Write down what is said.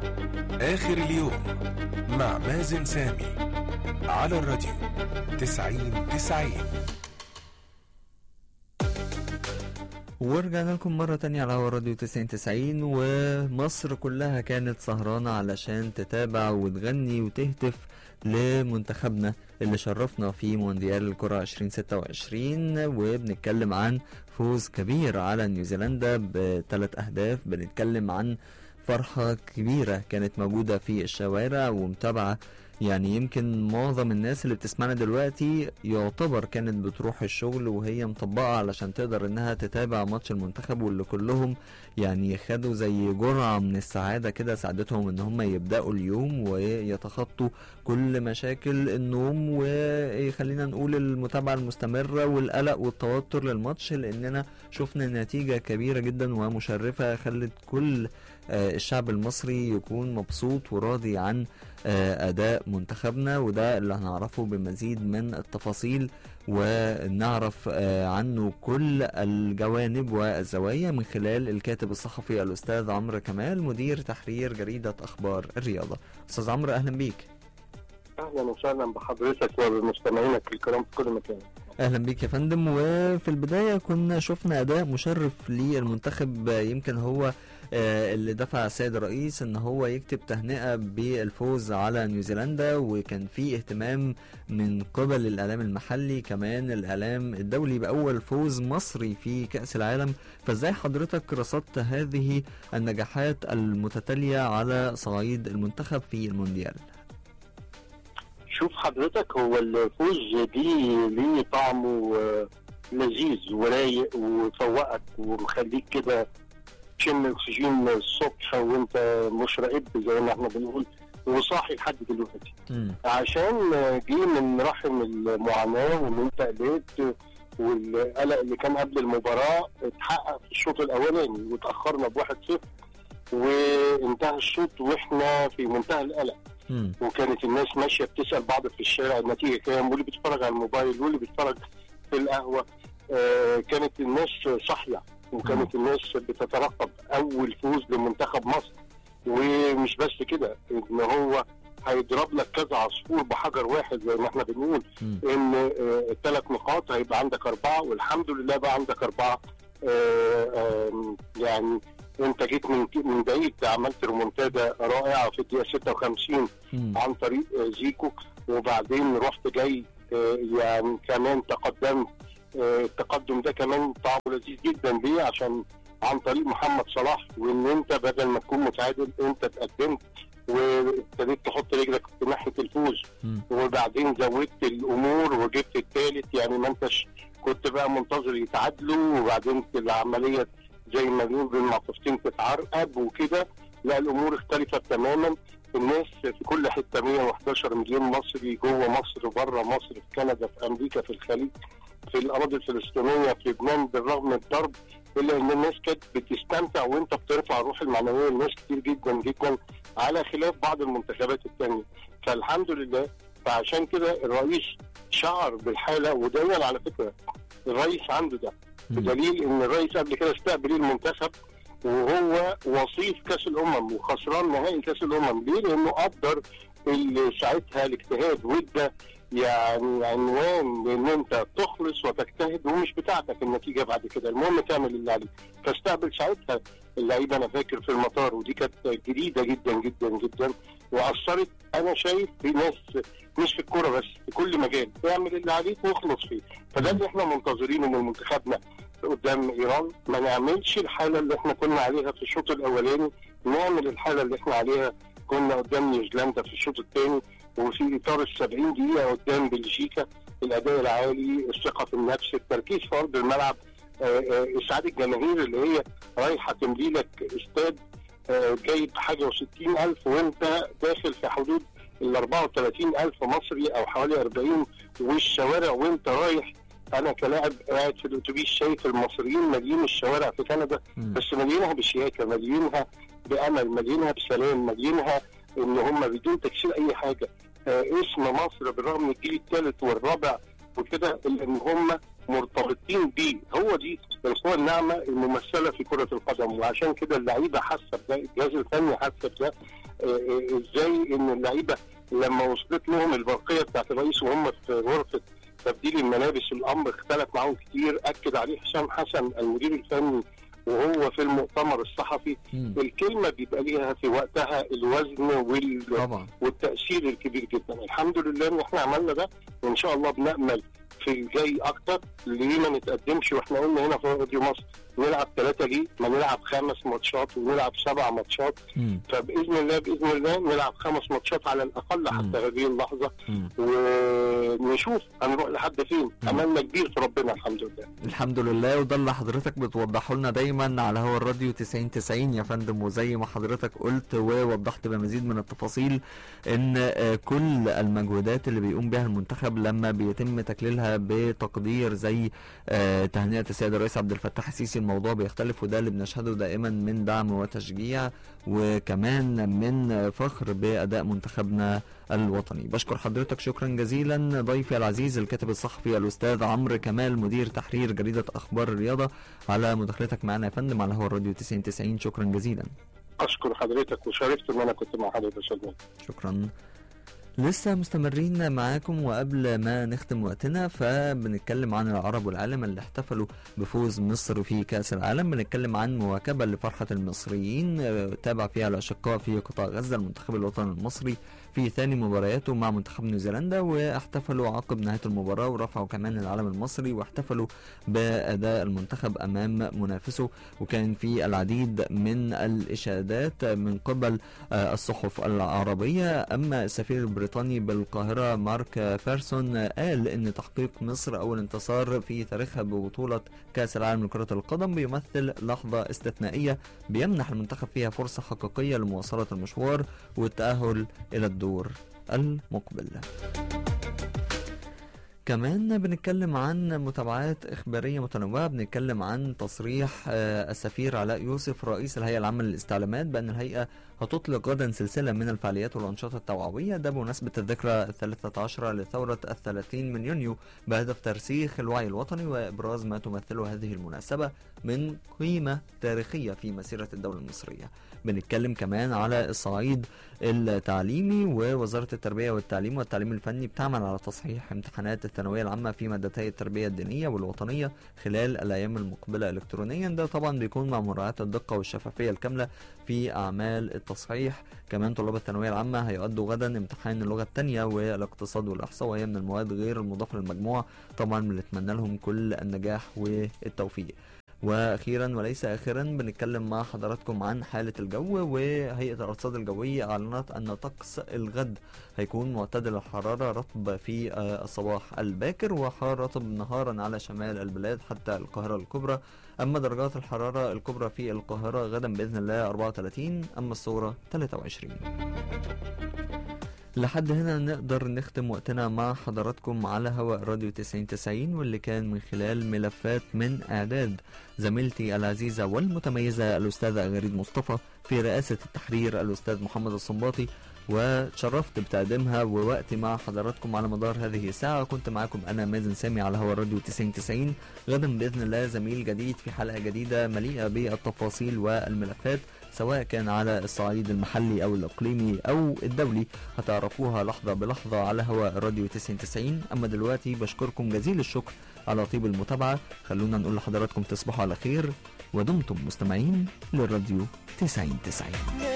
آخر اليوم مع مازن سامي على الراديو تسعين تسعين ورجعنا لكم مرة تانية على هوا راديو 9090 ومصر كلها كانت سهرانة علشان تتابع وتغني وتهتف لمنتخبنا اللي شرفنا في مونديال الكرة 2026 وبنتكلم عن فوز كبير على نيوزيلندا بثلاث أهداف بنتكلم عن فرحة كبيرة كانت موجودة في الشوارع ومتابعة يعني يمكن معظم الناس اللي بتسمعنا دلوقتي يعتبر كانت بتروح الشغل وهي مطبقة علشان تقدر انها تتابع ماتش المنتخب واللي كلهم يعني خدوا زي جرعة من السعادة كده ساعدتهم ان هم يبدأوا اليوم ويتخطوا كل مشاكل النوم وخلينا نقول المتابعة المستمرة والقلق والتوتر للماتش لاننا شفنا نتيجة كبيرة جدا ومشرفة خلت كل آه، الشعب المصري يكون مبسوط وراضي عن آه، اداء منتخبنا وده اللي هنعرفه بمزيد من التفاصيل ونعرف آه، عنه كل الجوانب والزوايا من خلال الكاتب الصحفي الاستاذ عمرو كمال مدير تحرير جريده اخبار الرياضه استاذ عمرو اهلا بيك اهلا وسهلا بحضرتك وبمستمعينك الكرام في كل مكان اهلا بيك يا فندم وفي البدايه كنا شفنا اداء مشرف للمنتخب يمكن هو آه، اللي دفع السيد الرئيس ان هو يكتب تهنئه بالفوز على نيوزيلندا وكان في اهتمام من قبل الاعلام المحلي كمان الاعلام الدولي باول فوز مصري في كاس العالم فازاي حضرتك رصدت هذه النجاحات المتتاليه على صعيد المنتخب في المونديال شوف حضرتك هو الفوز دي ليه طعمه آه، لذيذ ورايق وفوقك ومخليك كده تشم اكسجين الصبح وانت مش راقب زي ما احنا بنقول وصاحي لحد دلوقتي مم. عشان آه، جه من رحم المعاناه والانتقالات والقلق اللي كان قبل المباراه اتحقق في الشوط الاولاني وتاخرنا بواحد صفر وانتهى الشوط واحنا في منتهى القلق مم. وكانت الناس ماشيه بتسال بعض في الشارع النتيجه كام واللي بيتفرج على الموبايل واللي بيتفرج في القهوه آه كانت الناس صاحيه وكانت الناس بتترقب اول فوز لمنتخب مصر ومش بس كده ان هو هيضرب لك كذا عصفور بحجر واحد زي ما احنا بنقول مم. ان آه، ثلاث نقاط هيبقى عندك اربعه والحمد لله بقى عندك اربعه آه، آم، يعني انت جيت من من بعيد عملت ريمونتادا رائعه في الدقيقه 56 مم. عن طريق آه، زيكو وبعدين رحت جاي آه، يعني كمان تقدمت آه، التقدم ده كمان طعمه لذيذ جدا ليه عشان عن طريق محمد صلاح وان انت بدل ما تكون متعادل انت اتقدمت وابتديت تحط رجلك في ناحيه الفوز مم. وبعدين زودت الامور وجبت الثالث يعني ما انتش كنت بقى منتظر يتعادلوا وبعدين العمليه زي ما بنقول بين معطفتين تتعرقب وكده لا الامور اختلفت تماما الناس في كل حته 111 مليون مصري جوه مصر بره مصر في كندا في امريكا في الخليج في الاراضي الفلسطينيه في لبنان بالرغم من الضرب الا ان الناس كانت بتستمتع وانت بترفع الروح المعنويه لناس كتير جدا جدا على خلاف بعض المنتخبات الثانيه فالحمد لله فعشان كده الرئيس شعر بالحاله ودايما على فكره الرئيس عنده ده مم. بدليل ان الرئيس قبل كده استقبل المنتخب وهو وصيف كاس الامم وخسران نهائي كاس الامم ليه؟ لانه قدر اللي ساعتها الاجتهاد وادى يعني عنوان لان انت تخلص وتجتهد ومش بتاعتك النتيجه بعد كده المهم تعمل اللي عليك فاستقبل ساعتها اللعيبه انا فاكر في المطار ودي كانت جديده جدا جدا جدا واثرت انا شايف في ناس مش في الكوره بس في كل مجال اعمل اللي عليك واخلص فيه فده اللي احنا منتظرينه من منتخبنا قدام ايران ما نعملش الحاله اللي احنا كنا عليها في الشوط الاولاني نعمل الحاله اللي احنا عليها كنا قدام نيوزيلندا في الشوط الثاني وفي اطار ال 70 دقيقه قدام بلجيكا الاداء العالي الثقه في النفس التركيز في ارض الملعب آه، آه، اسعاد الجماهير اللي هي رايحه تملي لك استاد آه، جايب حاجه و60 الف وانت داخل في حدود ال 34 الف مصري او حوالي 40 والشوارع وانت رايح انا كلاعب قاعد في الاتوبيس شايف المصريين مالين الشوارع في كندا مم. بس مالينها بشياكه مالينها بامل مالينها بسلام مالينها ان هم بدون تكسير اي حاجه آه اسم مصر بالرغم من الجيل الثالث والرابع وكده الا ان هم مرتبطين بيه هو دي القوى الناعمه الممثله في كره القدم وعشان كده اللعيبه حاسه بده الجهاز الفني حاسه بده آه، ازاي ان اللعيبه لما وصلت لهم البرقيه بتاعت الرئيس وهم في غرفه تبديل الملابس الامر اختلف معاهم كتير اكد عليه حسام حسن المدير الفني وهو في المؤتمر الصحفي مم. الكلمه بيبقى ليها في وقتها الوزن وال... طبعا والتاثير الكبير جدا الحمد لله ان احنا عملنا ده وان شاء الله بنامل في الجاي اكتر ليه ما نتقدمش واحنا قلنا هنا في راديو مصر نلعب ثلاثه ليه ما نلعب خمس ماتشات ونلعب سبع ماتشات مم. فباذن الله باذن الله نلعب خمس ماتشات على الاقل مم. حتى هذه اللحظه مم. ونشوف هنروح لحد فين مم. املنا كبير في ربنا الحمد لله الحمد لله وده اللي حضرتك بتوضحه لنا دايما على هوا الراديو 90 90 يا فندم وزي ما حضرتك قلت ووضحت بمزيد من التفاصيل ان آه، كل المجهودات اللي بيقوم بها المنتخب لما بيتم تكليلها بتقدير زي آه، تهنئة السيد الرئيس عبد الفتاح السيسي الموضوع بيختلف وده اللي بنشهده دائما من دعم وتشجيع وكمان من فخر بأداء منتخبنا الوطني بشكر حضرتك شكرا جزيلا ضيفي العزيز الكاتب الصحفي الأستاذ عمرو كمال مدير تحرير جريدة أخبار الرياضة على مداخلتك معنا يا فندم على هو الراديو 90 90 شكرا جزيلا اشكر حضرتك وشرفت ان انا كنت مع حضرتك يا استاذ شكرا لسه مستمرين معاكم وقبل ما نختم وقتنا فبنتكلم عن العرب والعالم اللي احتفلوا بفوز مصر في كأس العالم بنتكلم عن مواكبة لفرحة المصريين آه، تابع فيها الأشقاء في قطاع غزة المنتخب الوطني المصري في ثاني مبارياته مع منتخب نيوزيلندا واحتفلوا عقب نهاية المباراة ورفعوا كمان العلم المصري واحتفلوا بأداء المنتخب أمام منافسه وكان في العديد من الإشادات من قبل آه، الصحف العربية أما السفير البريطاني بالقاهرة مارك بيرسون آه، قال إن تحقيق مصر أول انتصار في تاريخها ببطولة كأس العالم لكرة القدم بيمثل لحظة استثنائية بيمنح المنتخب فيها فرصة حقيقية لمواصلة المشوار والتأهل إلى الدور المقبل كمان بنتكلم عن متابعات إخبارية متنوعة بنتكلم عن تصريح آه، السفير علاء يوسف رئيس الهيئة العامة للاستعلامات بأن الهيئة هتطلق غدا سلسلة من الفعاليات والأنشطة التوعوية ده بمناسبة الذكرى الثالثة عشرة لثورة الثلاثين من يونيو بهدف ترسيخ الوعي الوطني وإبراز ما تمثله هذه المناسبة من قيمة تاريخية في مسيرة الدولة المصرية بنتكلم كمان على الصعيد التعليمي ووزارة التربية والتعليم والتعليم الفني بتعمل على تصحيح امتحانات الثانوية العامة في مادتي التربية الدينية والوطنية خلال الأيام المقبلة إلكترونيا ده طبعا بيكون مع مراعاة الدقة والشفافية الكاملة في أعمال التصحيح كمان طلاب الثانوية العامة هيؤدوا غدا امتحان اللغة الثانية والاقتصاد والإحصاء وهي من المواد غير المضافة للمجموع طبعا بنتمنى لهم كل النجاح والتوفيق واخيرا وليس اخرا بنتكلم مع حضراتكم عن حاله الجو وهيئه الارصاد الجويه اعلنت ان طقس الغد هيكون معتدل الحراره رطب في آه، الصباح الباكر وحار رطب نهارا على شمال البلاد حتى القاهره الكبرى اما درجات الحراره الكبرى في القاهره غدا باذن الله 34 اما الصغرى 23 لحد هنا نقدر نختم وقتنا مع حضراتكم على هواء راديو 90 90 واللي كان من خلال ملفات من إعداد زميلتي العزيزة والمتميزة الأستاذة غريب مصطفى في رئاسة التحرير الأستاذ محمد الصنباطي وتشرفت بتقديمها ووقتي مع حضراتكم على مدار هذه الساعة كنت معكم أنا مازن سامي على هوا الراديو 90 90 غدا بإذن الله زميل جديد في حلقة جديدة مليئة بالتفاصيل والملفات سواء كان على الصعيد المحلي أو الإقليمي أو الدولي هتعرفوها لحظة بلحظة على هواء الراديو 90 90 أما دلوقتي بشكركم جزيل الشكر على طيب المتابعة خلونا نقول لحضراتكم تصبحوا على خير ودمتم مستمعين للراديو 90 90